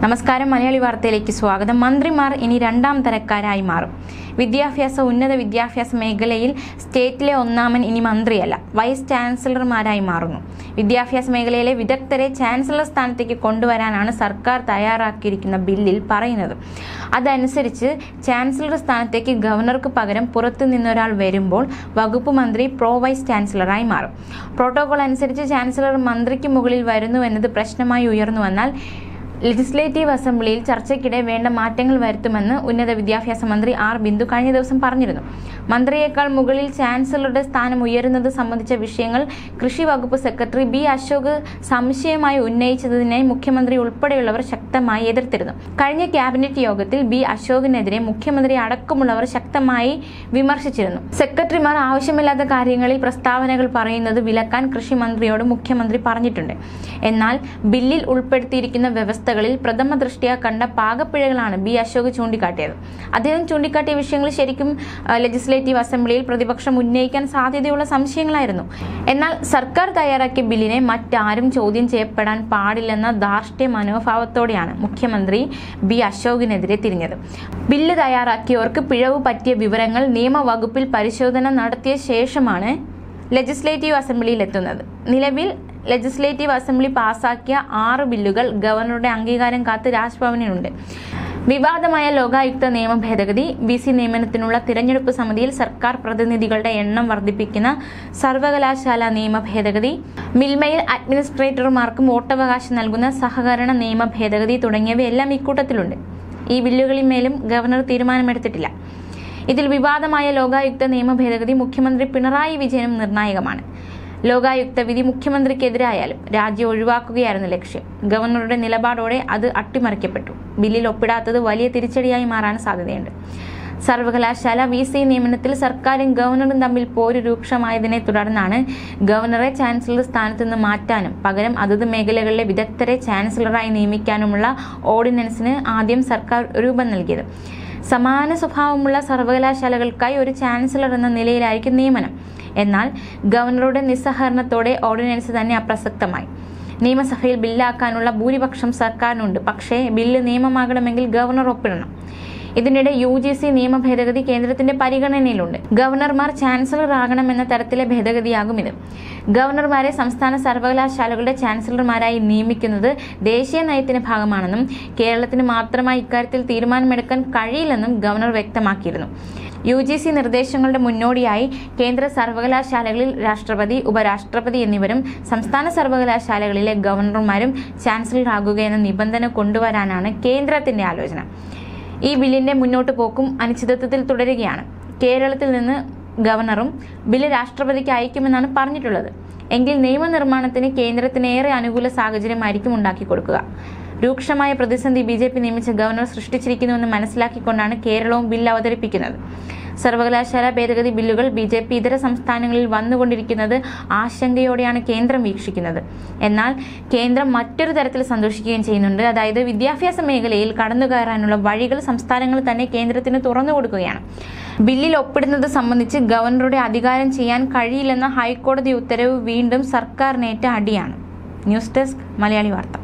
നമസ്കാരം മലയാളി വാർത്തയിലേക്ക് സ്വാഗതം മന്ത്രിമാർ ഇനി രണ്ടാം തരക്കാരായി മാറും വിദ്യാഭ്യാസ ഉന്നത വിദ്യാഭ്യാസ മേഖലയിൽ സ്റ്റേറ്റിലെ ഒന്നാമൻ ഇനി മന്ത്രിയല്ല വൈസ് ചാൻസലർമാരായി മാറുന്നു വിദ്യാഭ്യാസ മേഖലയിലെ വിദഗ്ധരെ ചാൻസലർ സ്ഥാനത്തേക്ക് കൊണ്ടുവരാനാണ് സർക്കാർ തയ്യാറാക്കിയിരിക്കുന്ന ബില്ലിൽ പറയുന്നത് അതനുസരിച്ച് ചാൻസലർ സ്ഥാനത്തേക്ക് ഗവർണർക്ക് പകരം പുറത്തു നിന്നൊരാൾ വരുമ്പോൾ വകുപ്പ് മന്ത്രി പ്രോ വൈസ് ചാൻസലറായി മാറും പ്രോട്ടോകോൾ അനുസരിച്ച് ചാൻസലർ മന്ത്രിക്ക് മുകളിൽ വരുന്നു എന്നത് പ്രശ്നമായി ഉയർന്നു വന്നാൽ ലെജിസ്ലേറ്റീവ് അസംബ്ലിയിൽ ചർച്ചയ്ക്കിടെ വേണ്ട മാറ്റങ്ങൾ വരുത്തുമെന്ന് ഉന്നത വിദ്യാഭ്യാസ മന്ത്രി ആർ ബിന്ദു കഴിഞ്ഞ ദിവസം പറഞ്ഞിരുന്നു മന്ത്രിയേക്കാൾ മുകളിൽ ചാൻസലറുടെ സ്ഥാനം ഉയരുന്നത് സംബന്ധിച്ച വിഷയങ്ങൾ കൃഷി വകുപ്പ് സെക്രട്ടറി ബി അശോക് സംശയമായി ഉന്നയിച്ചതിനെ മുഖ്യമന്ത്രി ഉൾപ്പെടെയുള്ളവർ ശക്തമായി എതിർത്തിരുന്നു കഴിഞ്ഞ ക്യാബിനറ്റ് യോഗത്തിൽ ബി അശോകിനെതിരെ മുഖ്യമന്ത്രി അടക്കമുള്ളവർ ശക്തമായി വിമർശിച്ചിരുന്നു സെക്രട്ടറിമാർ ആവശ്യമില്ലാത്ത കാര്യങ്ങളിൽ പ്രസ്താവനകൾ പറയുന്നത് വിലക്കാൻ കൃഷി മന്ത്രിയോട് മുഖ്യമന്ത്രി പറഞ്ഞിട്ടുണ്ട് എന്നാൽ ബില്ലിൽ ഉൾപ്പെടുത്തിയിരിക്കുന്ന വ്യവസ്ഥകളിൽ പ്രഥമ ദൃഷ്ടിയ കണ്ട പാകപ്പിഴകളാണ് ബി അശോക് ചൂണ്ടിക്കാട്ടിയത് അദ്ദേഹം ചൂണ്ടിക്കാട്ടിയ വിഷയങ്ങൾ ശരിക്കും ആ, ലെജിസ്ലേറ്റീവ് അസംബ്ലിയിൽ പ്രതിപക്ഷം ഉന്നയിക്കാൻ സാധ്യതയുള്ള സംശയങ്ങളായിരുന്നു എന്നാൽ സർക്കാർ തയ്യാറാക്കിയ ബില്ലിനെ മറ്റാരും ചോദ്യം ചെയ്യപ്പെടാൻ പാടില്ലെന്ന ധാർഷ്ട്യ മനോഭാവത്തോടെയാണ് മുഖ്യമന്ത്രി ബി അശോകിനെതിരെ തിരിഞ്ഞത് ബില്ല് തയ്യാറാക്കിയവർക്ക് പിഴവ് പറ്റിയ വിവരങ്ങൾ നിയമവകുപ്പിൽ പരിശോധന നടത്തിയ ശേഷമാണ് ലെജിസ്ലേറ്റീവ് അസംബ്ലിയിൽ എത്തുന്നത് നിലവിൽ ലെജിസ്ലേറ്റീവ് അസംബ്ലി പാസാക്കിയ ആറ് ബില്ലുകൾ ഗവർണറുടെ അംഗീകാരം കാത്ത് രാജ്ഭവനിലുണ്ട് വിവാദമായ ലോകായുക്ത നിയമ ഭേദഗതി വി സി നിയമനത്തിനുള്ള തിരഞ്ഞെടുപ്പ് സമിതിയിൽ സർക്കാർ പ്രതിനിധികളുടെ എണ്ണം വർദ്ധിപ്പിക്കുന്ന സർവകലാശാല നിയമ ഭേദഗതി മിൽമയിൽ അഡ്മിനിസ്ട്രേറ്റർമാർക്കും വോട്ടവകാശം നൽകുന്ന സഹകരണ നിയമ ഭേദഗതി തുടങ്ങിയവയെല്ലാം ഇക്കൂട്ടത്തിലുണ്ട് ഈ ബില്ലുകളിന്മേലും ഗവർണർ തീരുമാനമെടുത്തിട്ടില്ല ഇതിൽ വിവാദമായ ലോകായുക്ത നിയമ ഭേദഗതി മുഖ്യമന്ത്രി പിണറായി വിജയനും നിർണായകമാണ് ലോകായുക്ത വിധി മുഖ്യമന്ത്രിക്കെതിരായാലും രാജ്യം ഒഴിവാക്കുകയായിരുന്നു ലക്ഷ്യം ഗവർണറുടെ നിലപാടോടെ അത് അട്ടിമറിക്കപ്പെട്ടു ബില്ലിൽ ഒപ്പിടാത്തത് വലിയ തിരിച്ചടിയായി മാറാൻ സാധ്യതയുണ്ട് സർവകലാശാല വി സി നിയമനത്തിൽ സർക്കാരും ഗവർണറും തമ്മിൽ പോര് രൂക്ഷമായതിനെ തുടർന്നാണ് ഗവർണറെ ചാൻസലർ സ്ഥാനത്ത് നിന്ന് മാറ്റാനും പകരം അതത് മേഖലകളിലെ വിദഗ്ധരെ ചാൻസലറായി നിയമിക്കാനുമുള്ള ഓർഡിനൻസിന് ആദ്യം സർക്കാർ രൂപം നൽകിയത് സമാന സ്വഭാവമുള്ള സർവകലാശാലകൾക്കായി ഒരു ചാൻസലർ എന്ന നിലയിലായിരിക്കും നിയമനം എന്നാൽ ഗവർണറുടെ നിസ്സഹകരണത്തോടെ ഓർഡിനൻസ് തന്നെ അപ്രസക്തമായി നിയമസഭയിൽ ബില്ലാക്കാനുള്ള ഭൂരിപക്ഷം സർക്കാരിനുണ്ട് പക്ഷേ ബില്ല് നിയമമാകണമെങ്കിൽ ഗവർണർ ഒപ്പിടണം ഇതിനിടെ യു ജി സി നിയമ ഭേദഗതി കേന്ദ്രത്തിന്റെ പരിഗണനയിലുണ്ട് ഗവർണർമാർ ചാൻസലർ ആകണമെന്ന തരത്തിലെ ഭേദഗതിയാകും ഇത് ഗവർണർമാരെ സംസ്ഥാന സർവകലാശാലകളുടെ ചാൻസലർമാരായി നിയമിക്കുന്നത് ദേശീയ നയത്തിന്റെ ഭാഗമാണെന്നും കേരളത്തിന് മാത്രമായി ഇക്കാര്യത്തിൽ തീരുമാനമെടുക്കാൻ കഴിയില്ലെന്നും ഗവർണർ വ്യക്തമാക്കിയിരുന്നു യു ജി സി നിർദ്ദേശങ്ങളുടെ മുന്നോടിയായി കേന്ദ്ര സർവകലാശാലകളിൽ രാഷ്ട്രപതി ഉപരാഷ്ട്രപതി എന്നിവരും സംസ്ഥാന സർവകലാശാലകളിലെ ഗവർണർമാരും ചാൻസലറാകുകയെന്ന നിബന്ധന കൊണ്ടുവരാനാണ് കേന്ദ്രത്തിന്റെ ആലോചന ഈ ബില്ലിന്റെ മുന്നോട്ട് പോക്കും അനിശ്ചിതത്വത്തിൽ തുടരുകയാണ് കേരളത്തിൽ നിന്ന് ഗവർണറും ബില്ല് രാഷ്ട്രപതിക്ക് അയക്കുമെന്നാണ് പറഞ്ഞിട്ടുള്ളത് എങ്കിൽ നിയമനിർമ്മാണത്തിന് കേന്ദ്രത്തിന് ഏറെ അനുകൂല സാഹചര്യമായിരിക്കും ഉണ്ടാക്കി കൊടുക്കുക രൂക്ഷമായ പ്രതിസന്ധി ബി ജെ പി നിയമിച്ച ഗവർണർ സൃഷ്ടിച്ചിരിക്കുന്നുവെന്ന് മനസ്സിലാക്കിക്കൊണ്ടാണ് കേരളവും ബില്ല് അവതരിപ്പിക്കുന്നത് സർവകലാശാല ഭേദഗതി ബില്ലുകൾ ബി ജെ പി ഇതര സംസ്ഥാനങ്ങളിൽ വന്നുകൊണ്ടിരിക്കുന്നത് ആശങ്കയോടെയാണ് കേന്ദ്രം വീക്ഷിക്കുന്നത് എന്നാൽ കേന്ദ്രം മറ്റൊരു തരത്തിൽ സന്തോഷിക്കുകയും ചെയ്യുന്നുണ്ട് അതായത് വിദ്യാഭ്യാസ മേഖലയിൽ കടന്നുകയറാനുള്ള വഴികൾ സംസ്ഥാനങ്ങൾ തന്നെ കേന്ദ്രത്തിന് തുറന്നു കൊടുക്കുകയാണ് ബില്ലിൽ ഒപ്പിടുന്നത് സംബന്ധിച്ച് ഗവർണറുടെ അധികാരം ചെയ്യാൻ കഴിയില്ലെന്ന ഹൈക്കോടതി ഉത്തരവ് വീണ്ടും സർക്കാരിനേറ്റ അടിയാണ് ന്യൂസ് ഡെസ്ക് മലയാളി വാർത്ത